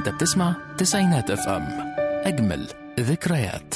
انت بتسمع تسعينات اف ام اجمل ذكريات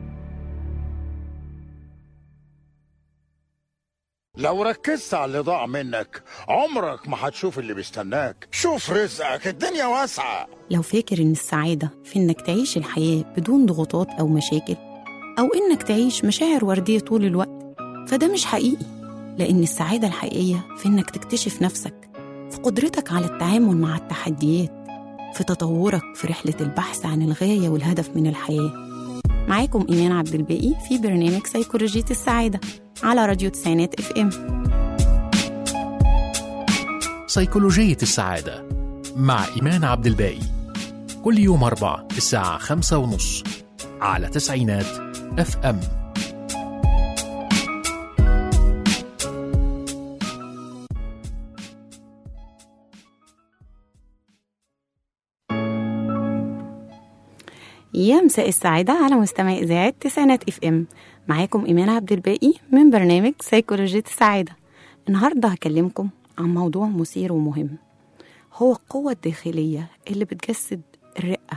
لو ركزت على اللي ضاع منك عمرك ما هتشوف اللي بيستناك شوف رزقك الدنيا واسعة لو فاكر إن السعادة في إنك تعيش الحياة بدون ضغوطات أو مشاكل أو إنك تعيش مشاعر وردية طول الوقت فده مش حقيقي لأن السعادة الحقيقية في إنك تكتشف نفسك في قدرتك على التعامل مع التحديات في تطورك في رحلة البحث عن الغاية والهدف من الحياة معاكم إيمان عبد الباقي في برنامج سيكولوجية السعادة على راديو تسعينات اف ام سيكولوجية السعادة مع إيمان عبد الباقي كل يوم أربع الساعة خمسة ونص على تسعينات اف ام يا مساء السعادة على مستمع إذاعة تسعينات اف ام معاكم إيمان عبد الباقي من برنامج سيكولوجية السعادة النهاردة هكلمكم عن موضوع مثير ومهم هو القوة الداخلية اللي بتجسد الرقة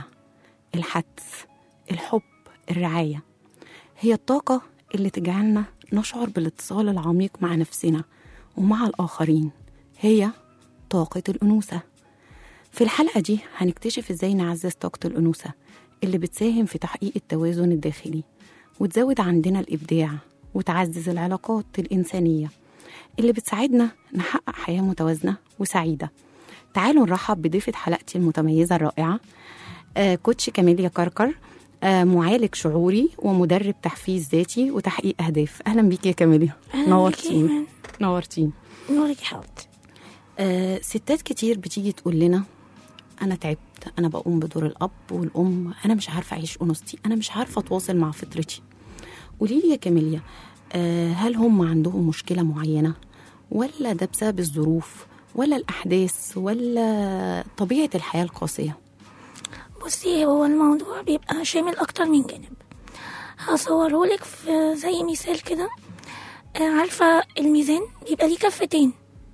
الحدس الحب الرعاية هي الطاقة اللي تجعلنا نشعر بالاتصال العميق مع نفسنا ومع الآخرين هي طاقة الأنوثة في الحلقة دي هنكتشف ازاي نعزز طاقة الأنوثة اللي بتساهم في تحقيق التوازن الداخلي وتزود عندنا الإبداع وتعزز العلاقات الإنسانية اللي بتساعدنا نحقق حياة متوازنة وسعيدة تعالوا نرحب بضيفة حلقتي المتميزة الرائعة آه كوتش كاميليا كركر آه معالج شعوري ومدرب تحفيز ذاتي وتحقيق أهداف أهلا بيكي يا كاميليا أهلا بيكي نورتيني إيمان. نورتيني نورك يا حبيبتي آه ستات كتير بتيجي تقول لنا انا تعبت انا بقوم بدور الاب والام انا مش عارفه اعيش انوثتي انا مش عارفه اتواصل مع فطرتي قولي لي يا كاميليا آه هل هم عندهم مشكله معينه ولا ده بسبب الظروف ولا الاحداث ولا طبيعه الحياه القاسيه بصي هو الموضوع بيبقى شامل أكتر من جانب هصورهولك في زي مثال كده آه، عارفة الميزان بيبقى ليه كفتين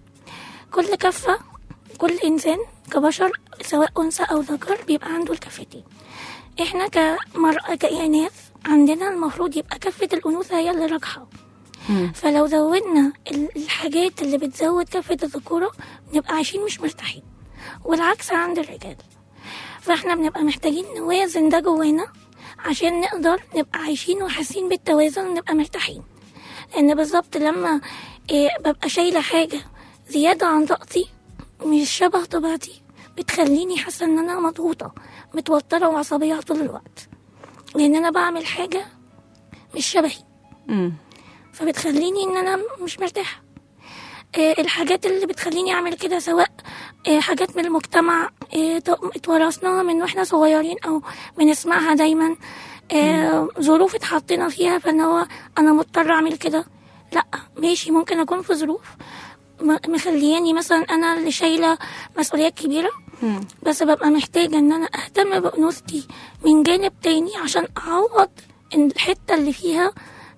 كل كفة كل إنسان كبشر سواء أنثى أو ذكر بيبقى عنده الكفتين إحنا كمرأة كإناث عندنا المفروض يبقى كفة الأنوثة هي اللي راجحة فلو زودنا ال- الحاجات اللي بتزود كفة الذكورة نبقى عايشين مش مرتاحين والعكس عند الرجال فاحنا بنبقى محتاجين نوازن ده جوانا عشان نقدر نبقى عايشين وحاسين بالتوازن ونبقى مرتاحين لان بالظبط لما إيه ببقى شايله حاجه زياده عن طاقتي مش شبه طبيعتي بتخليني حاسه ان انا مضغوطه متوتره وعصبيه طول الوقت لان انا بعمل حاجه مش شبهي مم. فبتخليني ان انا مش مرتاحه آه، الحاجات اللي بتخليني اعمل كده سواء آه، حاجات من المجتمع آه، ت- اتورثناها من واحنا صغيرين او بنسمعها دايما آه، ظروف اتحطينا فيها فان هو انا مضطر اعمل كده لا ماشي ممكن اكون في ظروف م- مخلياني مثلا انا اللي شايله مسؤوليات كبيره بس ببقى محتاجه ان انا اهتم بانوثتي من جانب تاني عشان اعوض إن الحته اللي فيها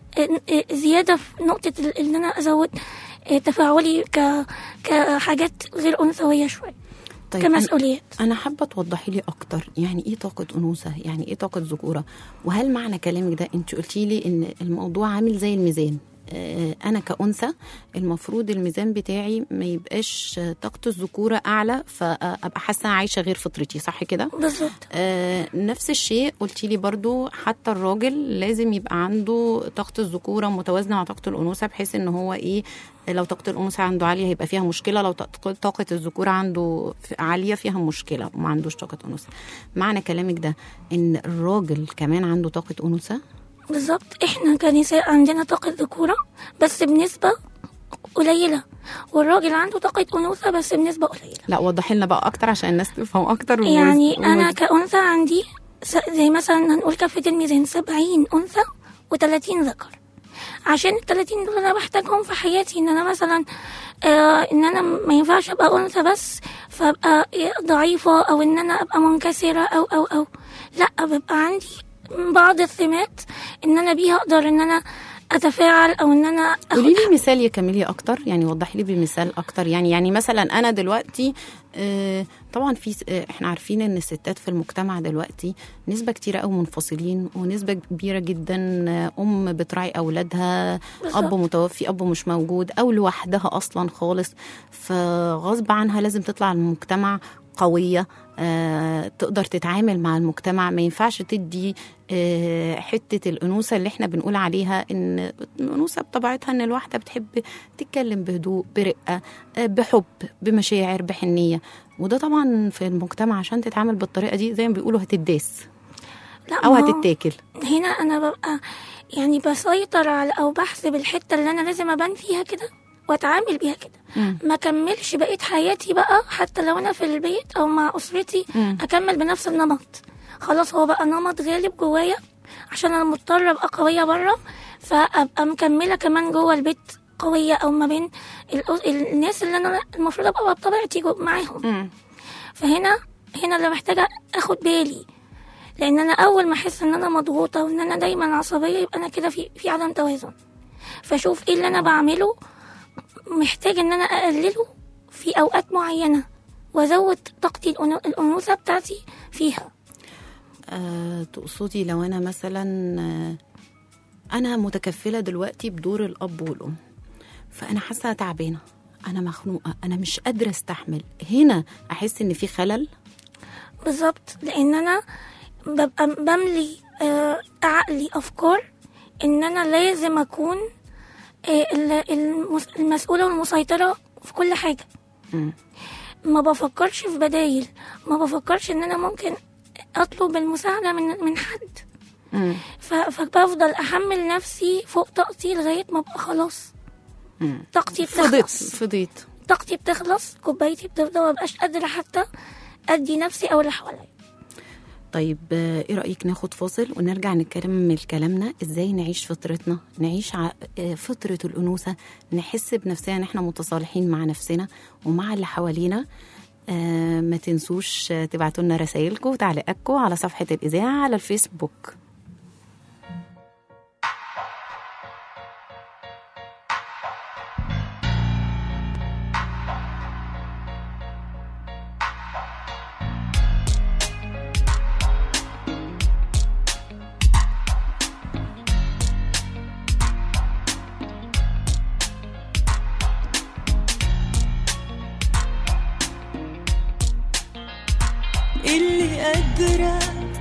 زياده في نقطه ال- ان انا ازود تفاعلي ك كحاجات غير انثويه شويه طيب كمسؤوليات أنا- انا حابه توضحي لي اكتر يعني ايه طاقه انوثه يعني ايه طاقه ذكوره وهل معنى كلامك ده انت قلتي لي ان الموضوع عامل زي الميزان آه، انا كانثى المفروض الميزان بتاعي ما يبقاش آه، طاقه الذكوره اعلى فابقى حاسه عايشه غير فطرتي صح كده بالظبط آه نفس الشيء قلتي لي برضو حتى الراجل لازم يبقى عنده طاقة الذكورة متوازنة مع طاقة الأنوثة بحيث إن هو إيه لو طاقة الأنوثة عنده عالية هيبقى فيها مشكلة لو طاقة طاقة الذكورة عنده ف- عالية فيها مشكلة وما عندوش طاقة أنوثة معنى كلامك ده إن الراجل كمان عنده طاقة أنوثة بالظبط احنا كنساء عندنا طاقه ذكوره بس بنسبه قليله والراجل عنده طاقه انوثه بس بنسبه قليله لا وضحي لنا بقى أكتر عشان الناس تفهم أكتر يعني ومز- انا ومز- كأنثى عندي س- زي مثلا هنقول كفة الميزان سبعين أنثى وتلاتين ذكر عشان التلاتين دول انا بحتاجهم في حياتي ان انا مثلا آه ان انا ما ينفعش ابقى انثى بس فابقى ضعيفه او ان انا ابقى منكسره او او او لا بيبقى عندي بعض السمات ان انا بيها اقدر ان انا اتفاعل او ان انا قولي لي مثال يا كاميليا اكتر يعني وضحي لي بمثال اكتر يعني يعني مثلا انا دلوقتي آه طبعا في س- آه، احنا عارفين ان الستات في المجتمع دلوقتي نسبه كتيره قوي منفصلين ونسبه كبيره جدا آه، ام بتراعي اولادها بالظبط. اب متوفي اب مش موجود او لوحدها اصلا خالص فغصب عنها لازم تطلع المجتمع قويه آه، تقدر تتعامل مع المجتمع ما ينفعش تدي آه، حته الانوثه اللي احنا بنقول عليها ان الانوثه بطبيعتها ان الواحده بتحب تتكلم بهدوء برقه آه، بحب بمشاعر بحنيه وده طبعا في المجتمع عشان تتعامل بالطريقه دي زي ما بيقولوا هتداس لا او ما هو هتتاكل هنا انا ببقى يعني بسيطر على او بحسب الحته اللي انا لازم ابان فيها كده واتعامل بيها كده مم. ما كملش بقيه حياتي بقى حتى لو انا في البيت او مع اسرتي مم. اكمل بنفس النمط خلاص هو بقى نمط غالب جوايا عشان انا مضطره ابقى قويه بره فابقى مكمله كمان جوه البيت قويه او ما بين الأس- الناس اللي انا المفروض ابقى بطبيعتي جو- معاهم مم. فهنا هنا اللي محتاجه اخد بالي لان انا اول ما احس ان انا مضغوطه وان انا دايما عصبيه يبقى انا كده في في عدم توازن فاشوف ايه اللي انا بعمله محتاج ان انا اقلله في اوقات معينه وازود طاقتي الأنو- الانوثه بتاعتي فيها آه، تقصدي لو انا مثلا آه، انا متكفله دلوقتي بدور الاب والام فانا حاسه تعبانه انا مخنوقه انا مش قادره استحمل هنا احس ان في خلل بالظبط لان انا ببقى بملي آه، عقلي افكار ان انا لازم اكون آه، ال- المس- المسؤوله والمسيطره في كل حاجه مم. ما بفكرش في بدايل ما بفكرش ان انا ممكن اطلب المساعده من من حد مم. ف- فبفضل احمل نفسي فوق طاقتي لغايه ما ابقى خلاص مم. طاقتي فضيت بتخلص فضيت طاقتي بتخلص كوبايتي بتفضى ومبقاش قادره حتى ادي نفسي او اللي حواليا طيب آه، ايه رايك ناخد فاصل ونرجع نكمل كلامنا ازاي نعيش فطرتنا نعيش ع- آه، فطره الانوثه نحس بنفسنا ان احنا متصالحين مع نفسنا ومع اللي حوالينا آه ما تنسوش آه، تبعتوا لنا رسائلكم وتعليقاتكم على صفحه الاذاعه على الفيسبوك اللي قادرة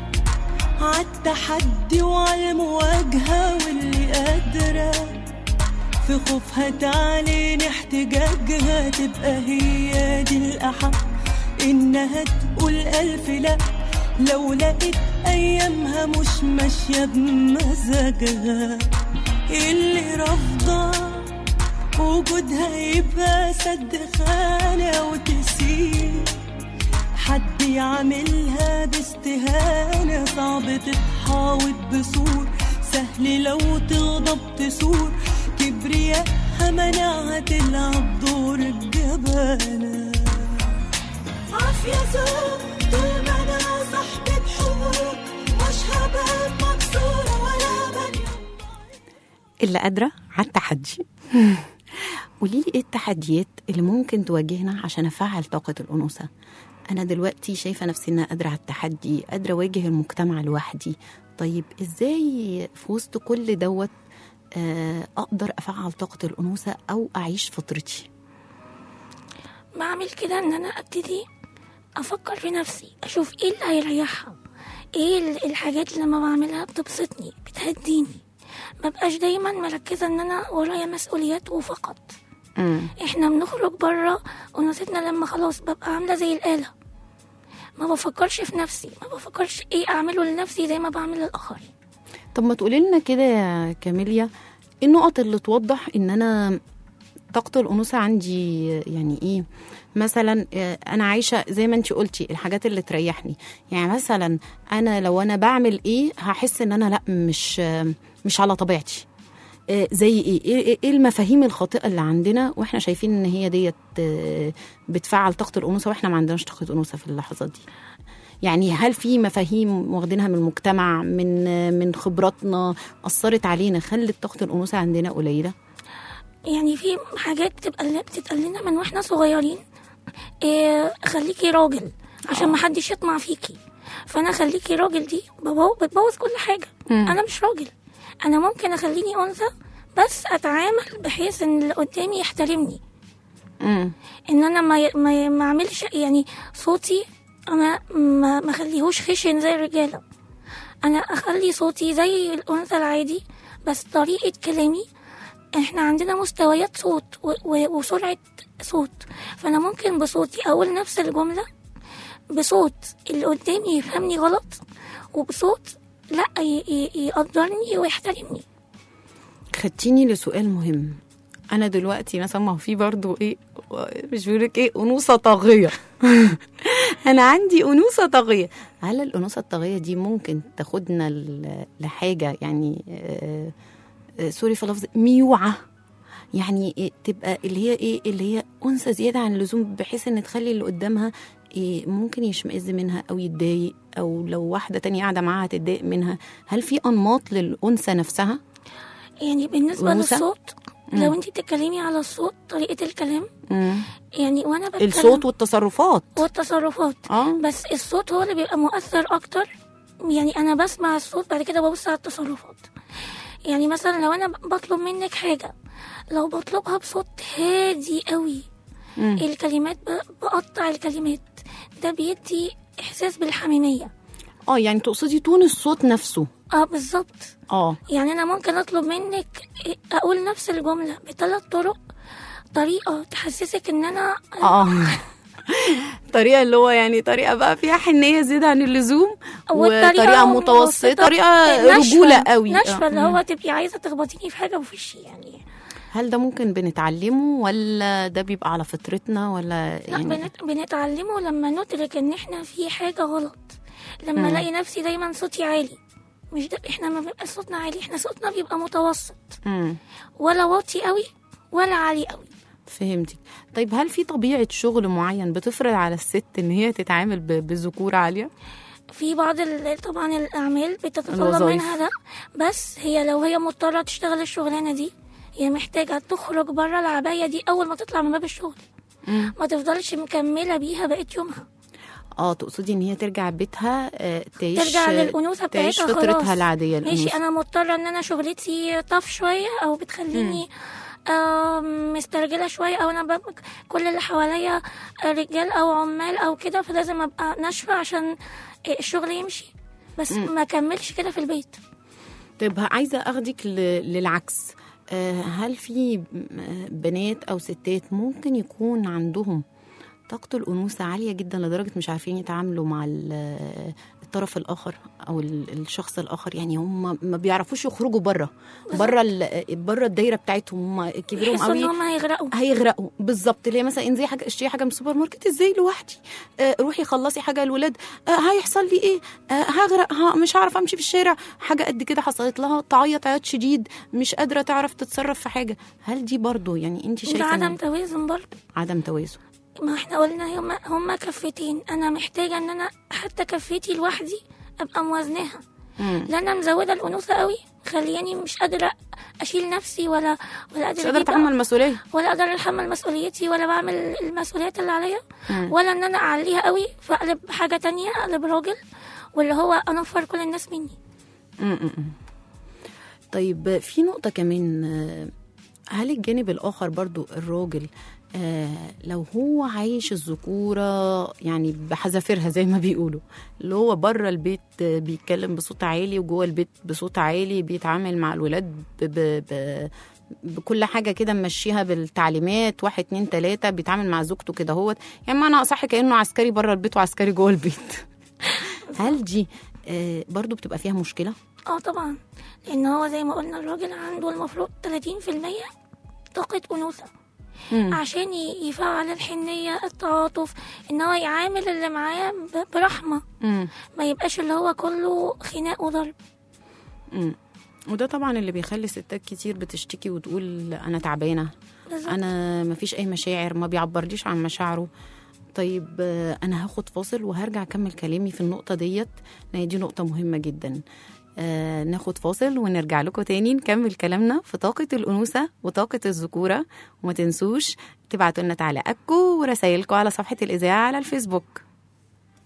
عالتحدي وعالمواجهة واللي قادرة في خوفها تعلن احتجاجها تبقى هي دي الأحق إنها تقول ألف لأ لو لقيت أيامها مش ماشية بمزاجها اللي رافضة وجودها يبقى سد خانة وتسيب حد يعملها باستهانة صعب تتحاوط بسور سهل لو تغضب تثور كبرياءها منعها تلعب دور الجبانة عافية زوج طول ما أنا صاحبة حقوق مش هبقى مكسورة ولا بني اللي قادرة على التحدي قولي لي ايه التحديات اللي ممكن تواجهنا عشان افعل طاقة الأنوثة أنا دلوقتي شايفة نفسي إن أنا قادرة على التحدي قادرة أواجه المجتمع لوحدي طيب إزاي في وسط كل دوت آه، أقدر أفعل طاقة الأنوثة أو أعيش فطرتي بعمل كده ان انا ابتدي افكر في نفسي اشوف ايه اللي هيريحها ايه ال- الحاجات اللي لما بعملها بتبسطني بتهديني مبقاش دايما مركزة ان انا ورايا مسؤوليات وفقط مم. احنا بنخرج بره ونسيتنا لما خلاص ببقى عاملة زي الآلة ما بفكرش في نفسي ما بفكرش ايه اعمله لنفسي زي ما بعمل للاخرين طب ما تقولي لنا كده يا كاميليا ايه النقط اللي توضح ان انا طاقة الأنوثة عندي يعني إيه مثلا آه، أنا عايشة زي ما أنت قلتي الحاجات اللي تريحني يعني مثلا أنا لو أنا بعمل إيه هحس إن أنا لأ مش آه، مش على طبيعتي آه، زي إيه إيه إيه المفاهيم الخاطئة اللي عندنا وإحنا شايفين إن هي ديت آه، بتفعل طاقة الأنوثة وإحنا ما عندناش طاقة أنوثة في اللحظات دي يعني هل في مفاهيم واخدينها من المجتمع من آه، من خبراتنا أثرت علينا خلت طاقة الأنوثة عندنا قليلة يعني في حاجات بتبقى بتتقال لنا من واحنا صغيرين إيه خليكي راجل عشان ما حدش يطمع فيكي فانا خليكي راجل دي ببو- بتبوظ كل حاجه مم. انا مش راجل انا ممكن اخليني انثى بس اتعامل بحيث ان اللي قدامي يحترمني مم. ان انا ما ي- ما, ي- ما اعملش يعني صوتي انا ما ما اخليهوش خشن زي الرجاله انا اخلي صوتي زي الانثى العادي بس طريقه كلامي احنا عندنا مستويات صوت و- و- وسرعه صوت فانا ممكن بصوتي اقول نفس الجمله بصوت اللي قدامي يفهمني غلط وبصوت لا ي- ي- يقدرني ويحترمني خدتيني لسؤال مهم انا دلوقتي مثلا ما هو في برضو ايه مش بيقولك ايه انوثه طاغيه انا عندي انوثه طاغيه هل الانوثه الطاغيه دي ممكن تاخدنا ل- لحاجه يعني آه، آه، سوري في اللفظ ميوعه يعني إيه تبقى اللي هي ايه اللي هي انثى زياده عن اللزوم بحيث ان تخلي اللي قدامها إيه ممكن يشمئز منها او يتضايق او لو واحده تانية قاعده معاها تتضايق منها هل في انماط للانثى نفسها يعني بالنسبه أنوثة؟ للصوت لو انت بتتكلمي على الصوت طريقه الكلام مم. يعني وانا بتكلم الصوت والتصرفات والتصرفات اه بس الصوت هو اللي بيبقى مؤثر اكتر يعني انا بسمع الصوت بعد كده ببص على التصرفات يعني مثلا لو انا بطلب منك حاجه لو بطلبها بصوت هادي قوي مم. الكلمات ب- بقطع الكلمات ده بيدي احساس بالحميميه اه يعني تقصدي تون الصوت نفسه اه بالظبط اه يعني انا ممكن اطلب منك اقول نفس الجمله بثلاث طرق طريقه تحسسك ان انا اه طريقة اللي هو يعني طريقة بقى فيها حنية زيادة عن اللزوم وطريقة متوسطة طريقة ناشفة- رجولة قوي ناشفة آه. اللي هو تبقي عايزة تخبطيني في حاجة وفي وشي يعني هل ده ممكن بنتعلمه ولا ده بيبقى على فطرتنا ولا لا يعني بنت... بنتعلمه لما ندرك ان احنا في حاجة غلط لما الاقي نفسي دايما صوتي عالي مش ده احنا ما بيبقى صوتنا عالي احنا صوتنا بيبقى متوسط مم. ولا واطي قوي ولا عالي قوي فهمتك طيب هل في طبيعة شغل معين بتفرض على الست ان هي تتعامل ب- بذكورة عالية؟ في بعض ال... طبعا الاعمال بتتطلب الوظايف. منها ده بس هي لو هي مضطرة تشتغل الشغلانة دي هي محتاجة تخرج بره العباية دي أول ما تطلع من باب الشغل ما تفضلش مكملة بيها بقية يومها اه تقصدي ان هي ترجع بيتها آه، تعيش ترجع للأنوثة تعيش بتاعتها فطرتها خلاص العادية ماشي الأنوثة. أنا مضطرة إن أنا شغلتي طف شوية أو بتخليني آم، مسترجلة شوية أو أنا ببقى كل اللي حواليا رجال أو عمال أو كده فلازم أبقى ناشفة عشان الشغل يمشي بس ما كملش كده في البيت طيب عايزة أخدك ل- للعكس آه، هل في م- بنات أو ستات ممكن يكون عندهم طاقة الأنوثة عالية جدا لدرجة مش عارفين يتعاملوا مع ال- الطرف الآخر أو ال- الشخص الآخر يعني هم ما بيعرفوش يخرجوا بره بره ال- بره الدايرة بتاعتهم هم كبيرهم يحسوا إن قوي هم هيغرقوا هيغرقوا بالظبط اللي هي مثلا انزلي حاجه اشتري حاجه من السوبر ماركت ازاي لوحدي آه روحي خلصي حاجه الولاد آه هيحصل لي ايه آه هغرق ها مش هعرف امشي في الشارع حاجه قد كده حصلت لها تعيط عياط شديد مش قادره تعرف تتصرف في حاجه هل دي برضو يعني انت ده شايفه عدم إن- توازن برضه عدم توازن ما احنا قلنا هما هما كفتين انا محتاجه ان انا حتى كفتي لوحدي ابقى موازناها مم. لا انا مزوده الانوثه قوي خلياني مش قادره اشيل نفسي ولا ولا مش قادره قادره أجيب- اتحمل المسؤوليه ولا قادره اتحمل مسؤوليتي ولا بعمل المسؤوليات اللي عليا ولا ان انا اعليها قوي فاقلب حاجه تانية اقلب راجل واللي هو انفر كل الناس مني طيب في نقطة كمان آه، هل الجانب الآخر برضو الراجل آه لو هو عايش الذكورة يعني بحذافيرها زي ما بيقولوا اللي هو بره البيت آه، بيتكلم بصوت عالي وجوه البيت بصوت عالي بيتعامل مع الولاد ب ب ب بكل حاجة كده ممشيها بالتعليمات واحد اتنين تلاتة بيتعامل مع زوجته كده هوت يعني معنى أصح كأنه عسكري بره البيت وعسكري جوه البيت هل دي آه برضو بتبقى فيها مشكلة؟ اه طبعا لان هو زي ما قلنا الراجل عنده المفروض 30% طاقه انوثه مم. عشان ي- يفعل الحنيه التعاطف ان هو يعامل اللي معاه ب- برحمه مم. ما يبقاش اللي هو كله خناق وضرب مم. وده طبعا اللي بيخلي ستات كتير بتشتكي وتقول انا تعبانه بالظبط. انا مفيش اي مشاعر ما بيعبرليش عن مشاعره طيب آه، انا هاخد فاصل وهرجع اكمل كلامي في النقطه ديت لان دي نقطه مهمه جدا آه ناخد فاصل ونرجع لكم تاني نكمل كلامنا في طاقة الأنوثة وطاقة الذكورة وما تنسوش تبعتوا لنا تعليقاتكم ورسايلكم على صفحة الإذاعة على الفيسبوك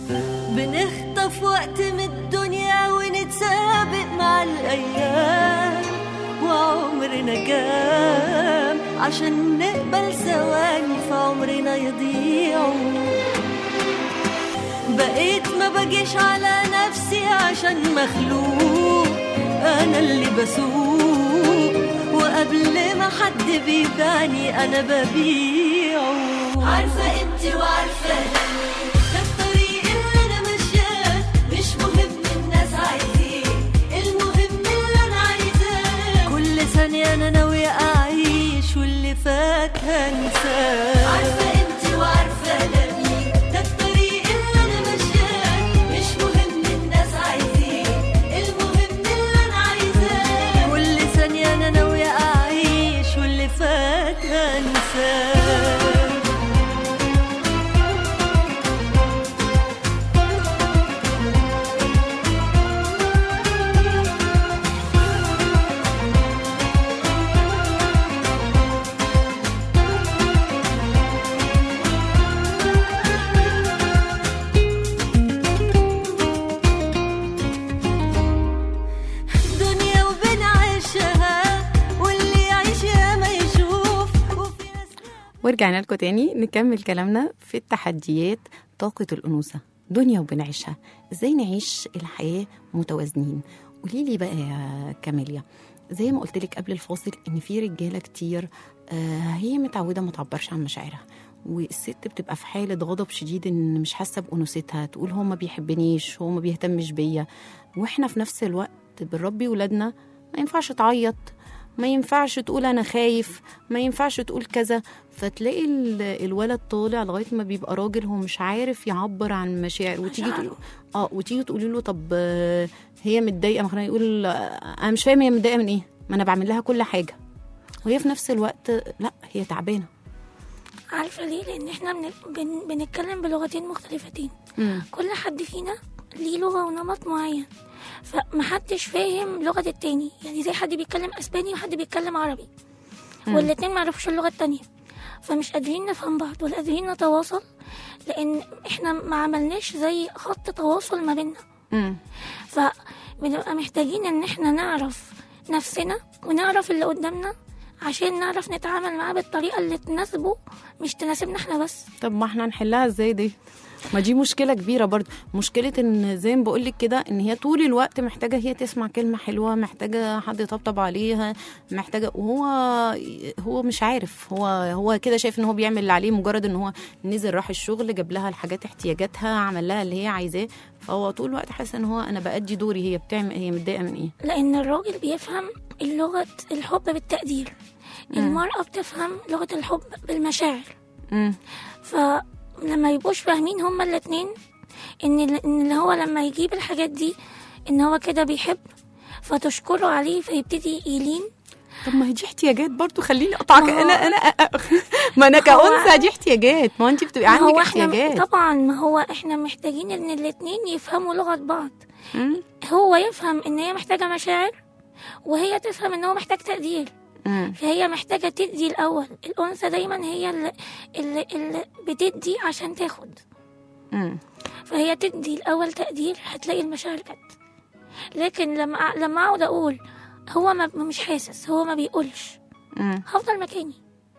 بنخطف وقت من الدنيا ونتسابق مع الأيام وعمرنا كام عشان نقبل ثواني في عمرنا يضيعوا بقيت ما بجيش على نفسي عشان مخلوق انا اللي بسوق وقبل ما حد بيباني انا ببيعه عارفه انت وعارفه أنا. ده الطريق اللي انا ماشياه مش مهم الناس عايزين المهم اللي انا عايزاه كل ثانيه انا ناويه اعيش واللي فات هنساه عارفه انت وعارفه انا مين ده الطريق اللي انا ماشياه مش مهم الناس عايزين المهم اللي انا عايزاه كل ثانيه انا ناويه اعيش واللي فات هنساه دنيا وبنعيشها واللي يعيش يا ما يشوف وفي ناس ورجعنا لكم تاني نكمل كلامنا في التحديات طاقة الأنوثة دنيا وبنعيشها ازاي نعيش الحياة متوازنين قولي لي بقى يا كاميليا زي ما قلت لك قبل الفاصل ان في رجاله كتير آه هي متعوده ما تعبرش عن مشاعرها والست بتبقى في حاله غضب شديد ان مش حاسه بانوثتها تقول هو ما بيحبنيش هو ما بيهتمش بيا واحنا في نفس الوقت بنربي ولادنا ما ينفعش تعيط ما ينفعش تقول انا خايف ما ينفعش تقول كذا فتلاقي ال- الولد طالع لغايه ما بيبقى راجل هو مش عارف يعبر عن مشاعر وتيجي تقول اه وتيجي تقولي له طب آه، هي متضايقه مثلا يقول آه، انا مش فاهم هي متضايقه من ايه ما انا بعمل لها كل حاجه وهي في نفس الوقت لا هي تعبانه عارفة ليه؟ لأن احنا بن... بن... بنتكلم بلغتين مختلفتين كل حد فينا ليه لغة ونمط معين فمحدش فاهم لغة التاني يعني زي حد بيتكلم أسباني وحد بيتكلم عربي والاتنين معرفوش اللغة التانية فمش قادرين نفهم بعض ولا قادرين نتواصل لأن احنا ما عملناش زي خط تواصل ما بيننا امم فبنبقى محتاجين ان احنا نعرف نفسنا ونعرف اللي قدامنا عشان نعرف نتعامل معاه بالطريقة اللي تناسبه مش تناسبنا احنا بس طب ما احنا هنحلها ازاي دي ما دي مشكلة كبيرة برضه مشكلة ان زي ما بقولك كده ان هي طول الوقت محتاجة هي تسمع كلمة حلوة محتاجة حد يطبطب عليها محتاجة وهو هو مش عارف هو هو كده شايف ان هو بيعمل اللي عليه مجرد ان هو نزل راح الشغل جاب لها الحاجات احتياجاتها عمل لها اللي هي عايزاه فهو طول الوقت حاسس ان هو انا بأدي دوري هي بتعمل هي متضايقة من ايه لأن الراجل بيفهم اللغة الحب بالتقدير المرأة بتفهم لغة الحب بالمشاعر امم فلما يبقوش فاهمين هما الاتنين ان ال- ان اللي هو لما يجيب الحاجات دي ان هو كده بيحب فتشكره عليه فيبتدي يلين طب ما هي دي احتياجات برضو خليني اقطعك ما هو- انا انا ما انا كأنثى دي احتياجات ما انت بتبقي ما هو عندك احنا احتياجات طبعا ما هو احنا محتاجين ان الاتنين يفهموا لغة بعض مم. هو يفهم ان هي محتاجة مشاعر وهي تفهم ان هو محتاج تقدير مم. فهي محتاجة تدي الأول الأنثى دايما هي اللي, اللي, اللي بتدي عشان تاخد مم. فهي تدي الأول تقدير هتلاقي المشاعر جت لكن لما لما أقعد أقول هو ما مش حاسس هو ما بيقولش مم. هفضل مكاني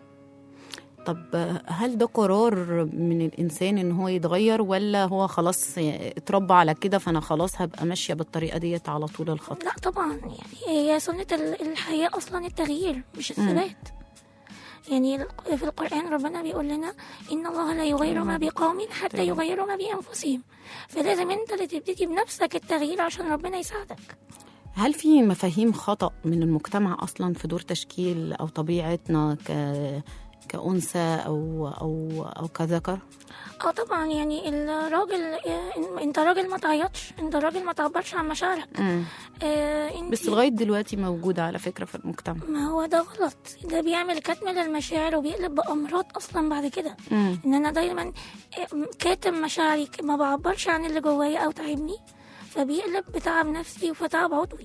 طب هل ده قرار من الانسان ان هو يتغير ولا هو خلاص اتربى على كده فانا خلاص هبقى ماشيه بالطريقه ديت على طول الخط لا طبعا يعني هي سنة ال- الحياة أصلا التغيير مش الثبات يعني في القرآن ربنا بيقول لنا إن الله لا يغير ما بقوم حتى يغيروا ما بأنفسهم فلازم أنت اللي تبتدي بنفسك التغيير عشان ربنا يساعدك هل في مفاهيم خطا من المجتمع اصلا في دور تشكيل او طبيعتنا ك كأنثى أو أو أو كذكر؟ اه طبعا يعني الراجل آه، انت راجل ما تعيطش انت راجل ما تعبرش عن مشاعرك مم. آه انت بس لغاية دلوقتي موجودة على فكرة في المجتمع ما هو ده غلط ده بيعمل كتم للمشاعر وبيقلب بأمراض أصلا بعد كده مم. إن أنا دايما كاتم مشاعري ما بعبرش عن اللي جوايا أو تعبني فبيقلب بتعب نفسي وفتعب عضوي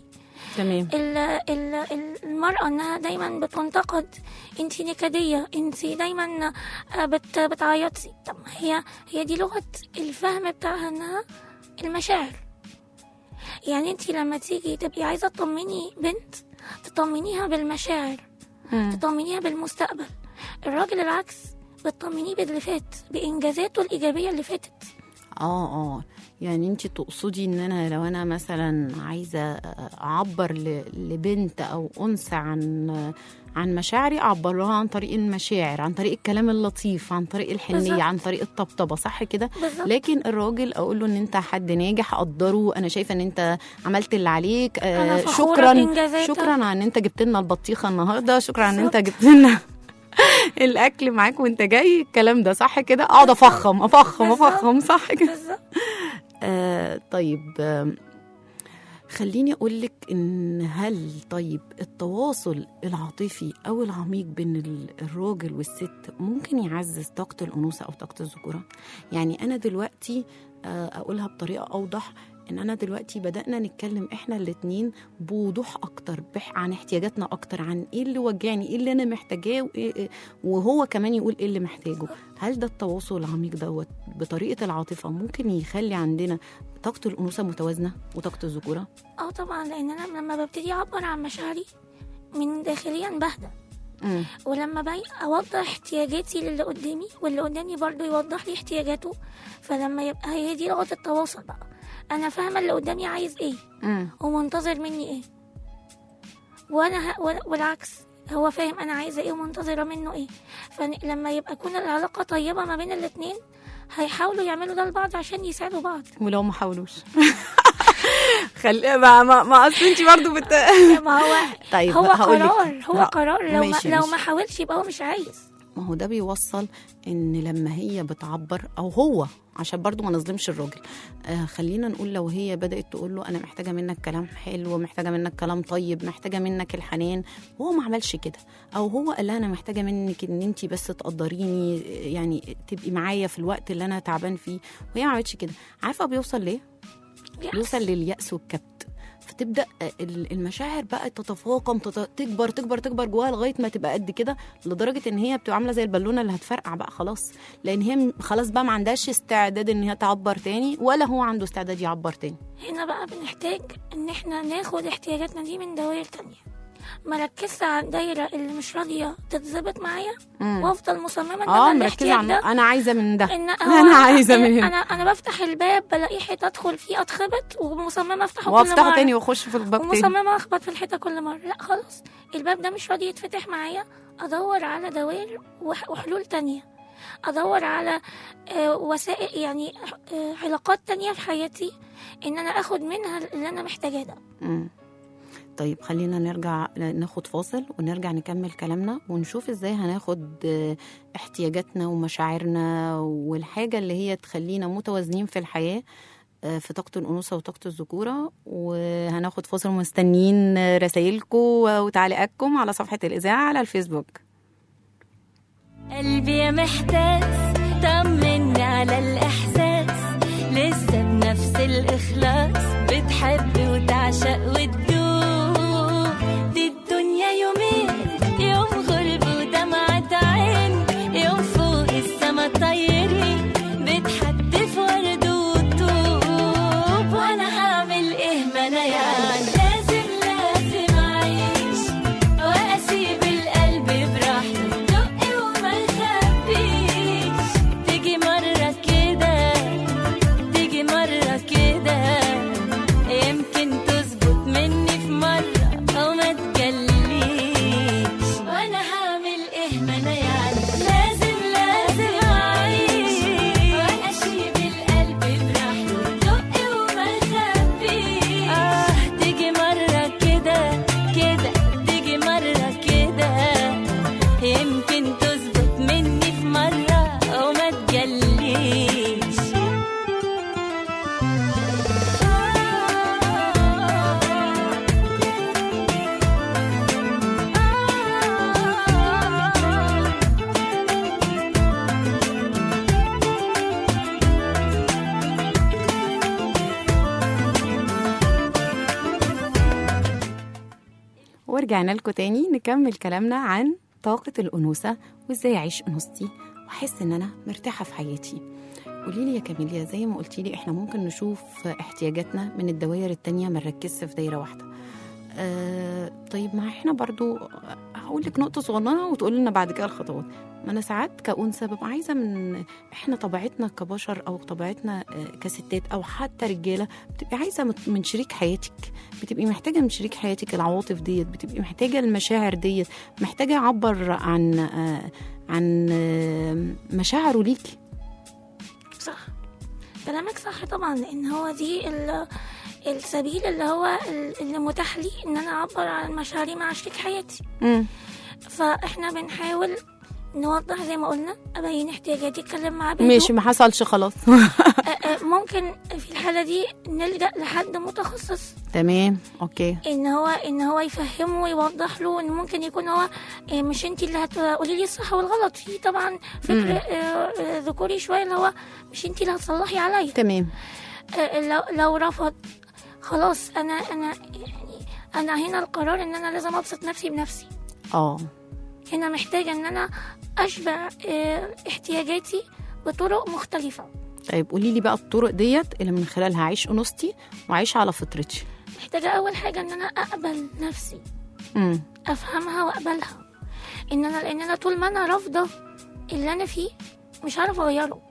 تمام ال- ال- ال- المرأة انها دايما بتنتقد انت نكدية انت دايما آه، بت بتعيطي طب ما هي هي دي لغة الفهم بتاعها انها المشاعر يعني انت لما تيجي تبقي عايزة تطمني بنت تطمنيها بالمشاعر مم. تطمنيها بالمستقبل الراجل العكس بتطمنيه باللي فات بإنجازاته الإيجابية اللي فاتت اه اه يعني انت تقصدي ان انا لو انا مثلا عايزه اعبر ل- لبنت او انثى عن عن مشاعري اعبر لها عن طريق المشاعر عن طريق الكلام اللطيف عن طريق الحنيه بالظبط. عن طريق الطبطبه صح كده بالظبط. لكن الراجل اقول له ان انت حد ناجح اقدره انا شايفه ان انت عملت اللي عليك آه أنا فخورة شكرا بإنجازاتك. شكرا على ان انت جبت لنا البطيخه النهارده شكرا على ان انت جبت لنا الاكل معاك وانت جاي الكلام ده صح كده اقعد افخم افخم بالظبط. افخم صح كده بالظبط آه طيب آه خليني أقول لك إن هل طيب التواصل العاطفي أو العميق بين ال- الراجل والست ممكن يعزز طاقة الأنوثة أو طاقة الذكورة؟ يعني أنا دلوقتي آه أقولها بطريقة أوضح إن أنا دلوقتي بدأنا نتكلم إحنا الاتنين بوضوح أكتر بح عن احتياجاتنا أكتر عن إيه اللي وجعني إيه اللي أنا محتاجاه وإيه إيه- وهو كمان يقول إيه اللي محتاجه هل ده التواصل العميق دوت بطريقة العاطفة ممكن يخلي عندنا طاقة الأنوثة متوازنة وطاقة الذكورة؟ اه طبعا لان انا لما ببتدي اعبر عن مشاعري من داخليا بهدى مم. ولما باجي اوضح احتياجاتي للي قدامي واللي قدامي برضه يوضح لي احتياجاته فلما يبقى هي دي لغه التواصل بقى انا فاهمه اللي قدامي عايز ايه مم. ومنتظر مني ايه وانا ه... وال- والعكس هو فاهم انا عايزه ايه ومنتظره منه ايه فلما يبقى تكون العلاقه طيبه ما بين الاتنين هيحاولوا يعملوا ده لبعض عشان يساعدوا بعض ولو ما حاولوش خلي ما ما, ما اصل انت برضه بت... ما هو طيب هو هقولك. قرار هو لا، قرار لو ما ماشي، لو ماشي. ما حاولش يبقى هو مش عايز ما هو ده بيوصل ان لما هي بتعبر او هو عشان برضو ما نظلمش الراجل آه خلينا نقول لو هي بدات تقول له انا محتاجه منك كلام حلو محتاجه منك كلام طيب محتاجه منك الحنان وهو ما عملش كده او هو قال لها انا محتاجه منك ان انت بس تقدريني يعني تبقي معايا في الوقت اللي انا تعبان فيه وهي ما عملتش كده عارفه بيوصل ليه يأس. بيوصل لليأس والكبت فتبدا ال- المشاعر بقى تتفاقم تت- تكبر تكبر تكبر جواها لغايه ما تبقى قد كده لدرجه ان هي بتبقى عامله زي البالونه اللي هتفرقع بقى خلاص لان هي م- خلاص بقى ما عندهاش استعداد ان هي تعبر تاني ولا هو عنده استعداد يعبر تاني هنا بقى بنحتاج ان احنا ناخد احتياجاتنا دي من دوائر تانية ما ركزش على الدايرة اللي مش راضية تتظبط معايا مم. وافضل مصممة ان اه انا مركزه الاحتياج عن ده انا عايزه من ده ان انا عايزه من انا هنا انا بفتح الباب بلاقي حيطة ادخل فيه اتخبط ومصممة افتحه كل وافتحه مرة تاني واخش في الباب تاني ومصممة اخبط في الحيطة كل مرة لا خلاص الباب ده مش راضي يتفتح معايا ادور على دوائر وح- وحلول تانية ادور على آه، وسائل يعني آه، علاقات تانية في حياتي ان انا اخد منها اللي انا محتاجاه ده مم. طيب خلينا نرجع ناخد فاصل ونرجع نكمل كلامنا ونشوف ازاي هناخد آه، احتياجاتنا ومشاعرنا والحاجة اللي هي تخلينا متوازنين في الحياة آه، في طاقة الأنوثة وطاقة الذكورة وهناخد فاصل مستنيين آه، رسايلكم وتعليقاتكم على صفحة الإذاعة على الفيسبوك قلبي محتاس طمني على الإحساس لسه بنفس الإخلاص بتحب وتعشق وتدوب دي الدنيا يومين يوم غرب ودمعة عين يوم فوق السما طايرين بتحدف ورد وطوب وأنا هعمل إيه ما أنا يعني لازم لازم أعيش واسيب القلب براحته دق وما نخبيش تيجي مره كده تيجي مره كده يمكن تظبط مني ورجعنا لكم تاني نكمل كلامنا عن طاقة الأنوثة وإزاي أعيش أنوثتي وأحس إن أنا مرتاحة في حياتي قولي لي يا كاميليا زي ما قلتي لي إحنا ممكن نشوف احتياجاتنا من الدوائر التانية ما نركزش في دايرة واحدة آه طيب ما احنا برضو هقول لك نقطة صغننة وتقول لنا بعد كده الخطوات ما انا ساعات كأنثى ببقى عايزة من احنا طبيعتنا كبشر او طبيعتنا آه، كستات او حتى رجالة بتبقي عايزة مت- من شريك حياتك بتبقي محتاجة من شريك حياتك العواطف ديت بتبقي محتاجة المشاعر ديت محتاجة يعبر عن آه، عن آه، مشاعره ليكي صح كلامك صح طبعا لان هو دي ال- السبيل اللي هو ال- اللي متاح لي ان انا اعبر عن مشاعري مع شريك حياتي مم. فاحنا بنحاول نوضح زي ما قلنا ابين احتياجاتي اتكلم معاه بهدوء. ماشي ما حصلش خلاص آه، آه، ممكن في الحاله دي نلجا لحد متخصص تمام اوكي ان هو ان هو يفهمه ويوضح له ان ممكن يكون هو آه، مش انت اللي هتقولي لي الصح والغلط في طبعا فكر آه، آه، ذكوري شويه اللي هو مش انت اللي هتصلحي عليا تمام آه، لو لو رفض خلاص انا انا يعني انا هنا القرار ان انا لازم ابسط نفسي بنفسي اه هنا محتاجه ان انا اشبع آه، احتياجاتي بطرق مختلفه طيب قولي لي بقى الطرق ديت اللي من خلالها اعيش انوثتي واعيش على فطرتي محتاجه اول حاجه ان انا اقبل نفسي امم افهمها واقبلها ان انا لان انا طول ما انا رافضه اللي انا فيه مش عارفه اغيره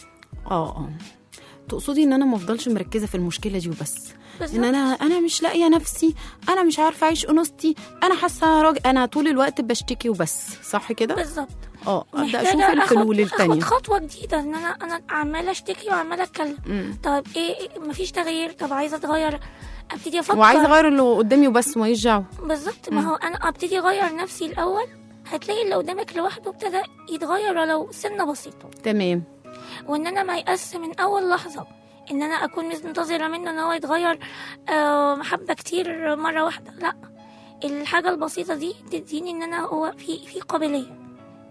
اه اه تقصدي ان انا ما افضلش مركزه في المشكله دي وبس ان بالظبط. انا انا مش لاقيه نفسي انا مش عارفه اعيش انوثتي انا حاسه راجل انا طول الوقت بشتكي وبس صح كده بالظبط اه ابدا محتاجة اشوف آخد- الحلول التانية اخد خطوه جديده ان انا انا عماله اشتكي وعماله اتكلم مم. طب ايه إيه- مفيش تغيير طب عايزه اتغير ابتدي افكر وعايزه اغير اللي قدامي وبس ما دعوه بالظبط ما هو انا ابتدي اغير نفسي الاول هتلاقي اللي قدامك لوحده ابتدى يتغير ولو سنه بسيطه تمام وان انا ما يأس من اول لحظه ان انا اكون منتظره منه ان هو يتغير آه، محبه كتير مره واحده لا الحاجه البسيطه دي تديني ان انا هو في في قابليه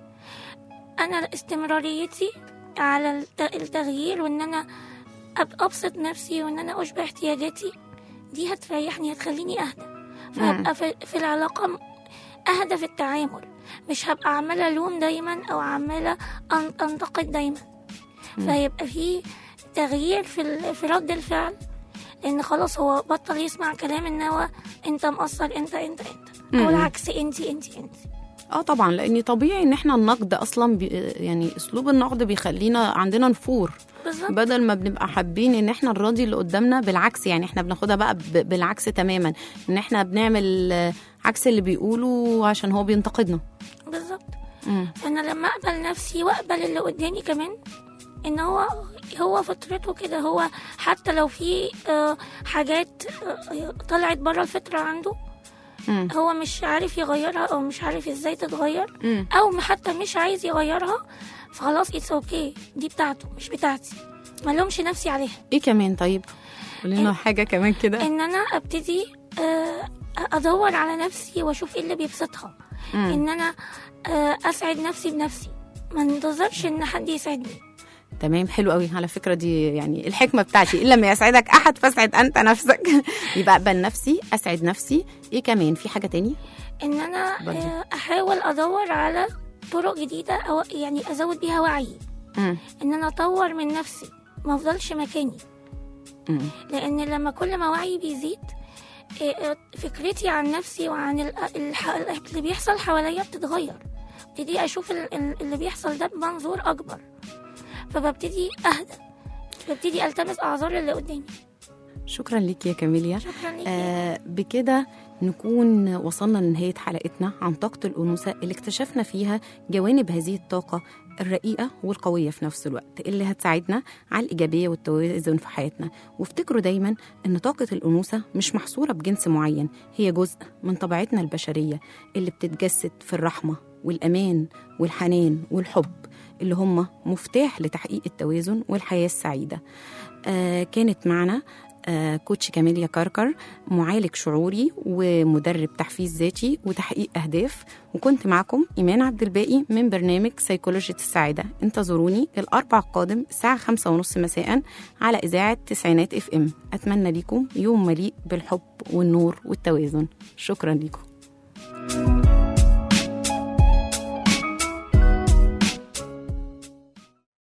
انا استمراريتي على الت- التغيير وان انا أب- ابسط نفسي وان انا اشبع احتياجاتي دي هتريحني هتخليني اهدى فهبقى في, في العلاقه م- اهدى في التعامل مش هبقى عماله الوم دايما او عماله أن- انتقد دايما فيبقى في تغيير في ال- في رد الفعل لان خلاص هو بطل يسمع كلام ان هو انت مقصر انت انت انت او مم. العكس انت انت انت اه طبعا لان طبيعي ان احنا النقد اصلا بي يعني اسلوب النقد بيخلينا عندنا نفور بالظبط بدل ما بنبقى حابين ان احنا نراضي اللي قدامنا بالعكس يعني احنا بناخدها بقى ب- بالعكس تماما ان احنا بنعمل آه، عكس اللي بيقوله عشان هو بينتقدنا بالظبط مم. فانا لما اقبل نفسي واقبل اللي قدامي كمان ان هو هو فطرته كده هو حتى لو في آه، حاجات آه، طلعت بره الفطره عنده مم. هو مش عارف يغيرها او مش عارف ازاي تتغير مم. او حتى مش عايز يغيرها فخلاص اتس اوكي دي بتاعته مش بتاعتي ما لومش نفسي عليها ايه كمان طيب قولي لنا حاجه كمان كده ان انا ابتدي آه، ادور على نفسي واشوف ايه اللي بيبسطها مم. ان انا آه، اسعد نفسي بنفسي ما انتظرش ان حد يسعدني تمام حلو قوي على فكره دي يعني الحكمه بتاعتي الا ما يسعدك احد فاسعد انت نفسك يبقى اقبل نفسي اسعد نفسي ايه كمان في حاجه تاني ان انا برضه. آه، احاول ادور على طرق جديده او يعني ازود بيها وعي مم. ان انا اطور من نفسي ما افضلش مكاني مم. لان لما كل ما وعي بيزيد إيه، إيه، فكرتي عن نفسي وعن ال- الح- اللي بيحصل حواليا بتتغير ابتدي اشوف ال- ال- اللي بيحصل ده بمنظور اكبر فببتدي اهدى ببتدي التمس اعذار اللي قدامي شكرا ليك يا كاميليا شكرا ليكي آه بكده نكون وصلنا لنهاية حلقتنا عن طاقة الأنوثة اللي اكتشفنا فيها جوانب هذه الطاقة الرقيقة والقوية في نفس الوقت اللي هتساعدنا على الإيجابية والتوازن في حياتنا وافتكروا دايما أن طاقة الأنوثة مش محصورة بجنس معين هي جزء من طبيعتنا البشرية اللي بتتجسد في الرحمة والأمان والحنان والحب اللي هم مفتاح لتحقيق التوازن والحياة السعيدة آه كانت معنا آه، كوتش كاميليا كركر معالج شعوري ومدرب تحفيز ذاتي وتحقيق أهداف وكنت معكم إيمان عبد الباقي من برنامج سيكولوجية السعادة انتظروني الأربع القادم الساعة خمسة ونص مساء على إذاعة تسعينات اف ام أتمنى لكم يوم مليء بالحب والنور والتوازن شكرا لكم